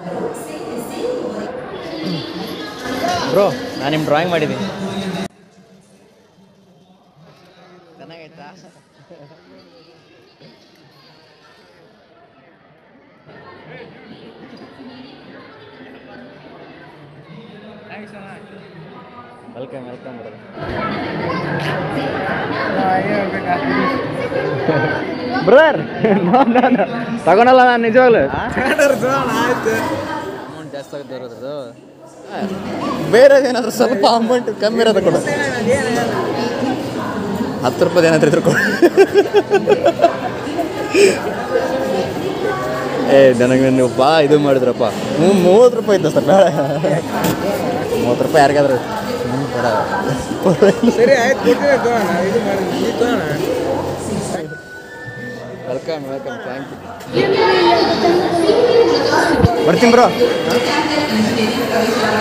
bro ನಾನು ನಿಮ್ಮ drawing ಮಾಡಿದ್ದೀನಿ ಚೆನ್ನಾಗೈತಾ ವೆಲ್ಕಮ್ ವೆಲ್ಕಮ್ ಬ್ರದರ್ ಬ್ರದರ್ ತಗೊಳಲ್ಲ ನಾನು ನಿಜವಾಗ್ಲು ಅಮೌಂಟ್ ಜಾಸ್ತಿ ಆಗುತ್ತೆ ಇರೋದು ಬೇರೆ ಏನಾದರೂ ಸ್ವಲ್ಪ ಅಮೌಂಟ್ ಕಮ್ಮಿ ಇರೋದು ಕೊಡು ಹತ್ತು ರೂಪಾಯಿ ಏನಾದ್ರು ಇದ್ರು ಕೊಡು ಏ ನನಗೆ ನೀವು ಭಾಳ ಇದು ಮಾಡಿದ್ರಪ್ಪ ಹ್ಞೂ ಮೂವತ್ತು ರೂಪಾಯಿ ಇದ್ದ ಸರ್ ಬೇಡ ಮೂವತ್ತು ರೂಪಾಯಿ ಯಾರಿಗಾದ್ರು ಹ್ಞೂ ಬೇಡ ಸರಿ ಆಯ್ತು ಕೊಡ್ತೀನಿ ತಗೋಣ ಇದು ಮಾಡಿ ಇದು ತಗೋಣ ವೆಲ್ಕಮ್ ವೆಲ್ಕಮ್ ಥ್ಯಾಂಕ್ ಯು ಬರ್ತೀನಿ ಬ್ರೋ